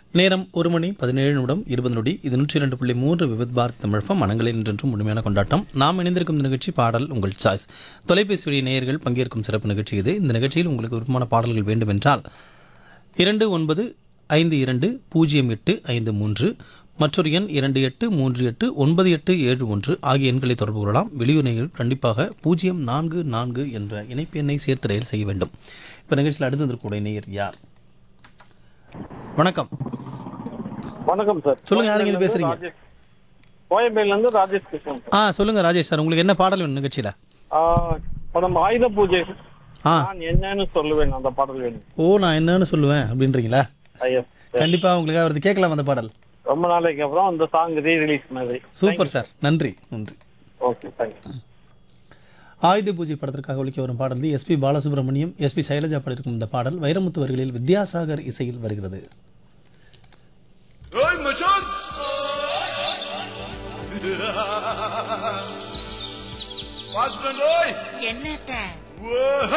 நேரம் ஒரு மணி பதினேழு நிமிடம் இருபது நொடி இது நூற்றி இரண்டு புள்ளி மூன்று விபத் பாரத் தமிழகம் மனங்களில் இன்றென்றும் முழுமையான கொண்டாட்டம் நாம் இணைந்திருக்கும் இந்த நிகழ்ச்சி பாடல் உங்கள் சாய்ஸ் தொலைபேசி வழி நேயர்கள் பங்கேற்கும் சிறப்பு நிகழ்ச்சி இது இந்த நிகழ்ச்சியில் உங்களுக்கு விருப்பமான பாடல்கள் வேண்டுமென்றால் இரண்டு ஒன்பது ஐந்து இரண்டு பூஜ்ஜியம் எட்டு ஐந்து மூன்று மற்றொரு எண் இரண்டு எட்டு மூன்று எட்டு ஒன்பது எட்டு ஏழு ஒன்று ஆகிய எண்களை தொடர்பு கொள்ளலாம் வெளியூர் நேயர்கள் கண்டிப்பாக பூஜ்ஜியம் நான்கு நான்கு என்ற இணைப்பு எண்ணை சேர்த்து ரயில் செய்ய வேண்டும் இப்போ நிகழ்ச்சியில் அடுத்து இருக்கக்கூடிய நேயர் யார் வணக்கம் வணக்கம் சார் சொல்லுங்க, யாருங்க இது பேசுறீங்க? ராஜேஷ். கோயம்பேடுல இருந்து ராஜேஷ் பேசுறேன் சார். ஆ சொல்லுங்க ராஜேஷ் சார் உங்களுக்கு என்ன பாடல் வேணும் நிகழ்ச்சியில் ஆ, படம் ஆயுத பூஜை ஆ நான் என்னன்னு சொல்லுவேன் அந்த பாடல் வேணும் ஓ நான் என்னன்னு சொல்லுவேன் அப்படின்றீங்களா ஐயா கண்டிப்பா உங்களுக்கு அவரது கேட்கலாம் அந்த பாடல் ரொம்ப நாளைக்கு அப்புறம் அந்த சாங் ரீ ரிலீஸ் மாதிரி சூப்பர் சார் நன்றி நன்றி ஓகே தேங்க்யூ ஆயுத பூஜை படத்திற்காக ஒழிக்க வரும் பாடல் வந்து எஸ்பி பாலசுப்ரமணியம் எஸ்பி சைலஜா பாடியிருக்கும் இந்த பாடல் வைரமுத்து வரிகளில் வித்யாசாகர் இசையில் வருகிறது Oi, Machons! Watchman, oi! என்னத்த Whoa!